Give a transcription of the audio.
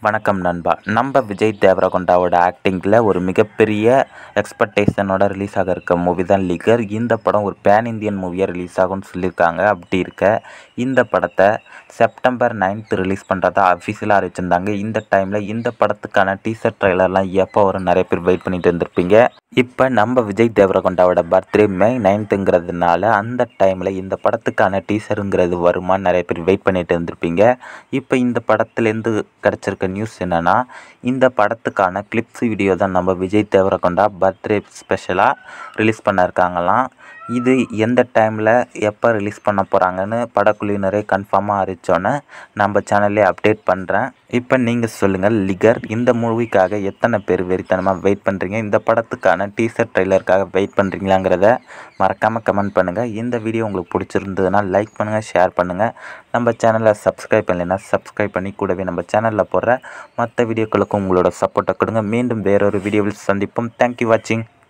வணக்கம் நண்பா நம்ம விஜய் தேவரகொண்டாவோட ஆக்டிங்கில் ஒரு மிகப்பெரிய எக்ஸ்பெக்டேஷனோட ரிலீஸ் ஆக இருக்க மூவி தான் லிகர் இந்த படம் ஒரு பேன் இந்தியன் மூவியாக ரிலீஸ் ஆகும்னு சொல்லியிருக்காங்க அப்படி இருக்க இந்த படத்தை செப்டம்பர் நைன்த் ரிலீஸ் பண்ணுறதா அஃபிஷியலாக அறிவிச்சிருந்தாங்க இந்த டைமில் இந்த படத்துக்கான டீசர் ட்ரைலர்லாம் எப்போ வரும் நிறைய பேர் வெயிட் பண்ணிட்டு இருந்திருப்பீங்க இப்போ நம்ம விஜய் தேவரகொண்டாவோட பர்த்டே மே நைன்த்துங்கிறதுனால அந்த டைமில் இந்த படத்துக்கான டீசருங்கிறது வருமான்னு நிறைய பேர் வெயிட் பண்ணிட்டு இருந்திருப்பீங்க இப்போ இந்த படத்துலேருந்து கிடச்சிருக்க நியூஸ் என்னென்னா இந்த படத்துக்கான கிளிப்ஸ் வீடியோ தான் நம்ம விஜய் தேவரகொண்டா பர்த்டே ஸ்பெஷலாக ரிலீஸ் பண்ண இருக்காங்களாம் இது எந்த டைமில் எப்போ ரிலீஸ் பண்ண போகிறாங்கன்னு படக்குழுவினரே கன்ஃபார்மாக அறிவிச்சோன்னே நம்ம சேனல்லே அப்டேட் பண்ணுறேன் இப்போ நீங்கள் சொல்லுங்கள் லிகர் இந்த மூவிக்காக எத்தனை பேர் வெறித்தனமாக வெயிட் பண்ணுறீங்க இந்த படத்துக்கான டீசர் ட்ரெய்லருக்காக வெயிட் பண்ணுறீங்களாங்கிறத மறக்காமல் கமெண்ட் பண்ணுங்கள் இந்த வீடியோ உங்களுக்கு பிடிச்சிருந்ததுன்னா லைக் பண்ணுங்கள் ஷேர் பண்ணுங்கள் நம்ம சேனலை சப்ஸ்கிரைப் பண்ணலைன்னா சப்ஸ்கிரைப் பண்ணி கூடவே நம்ம சேனலில் போடுற மற்ற வீடியோக்களுக்கும் உங்களோட சப்போர்ட்டை கொடுங்க மீண்டும் வேறொரு வீடியோவில் சந்திப்போம் தேங்க்யூ வாட்சிங்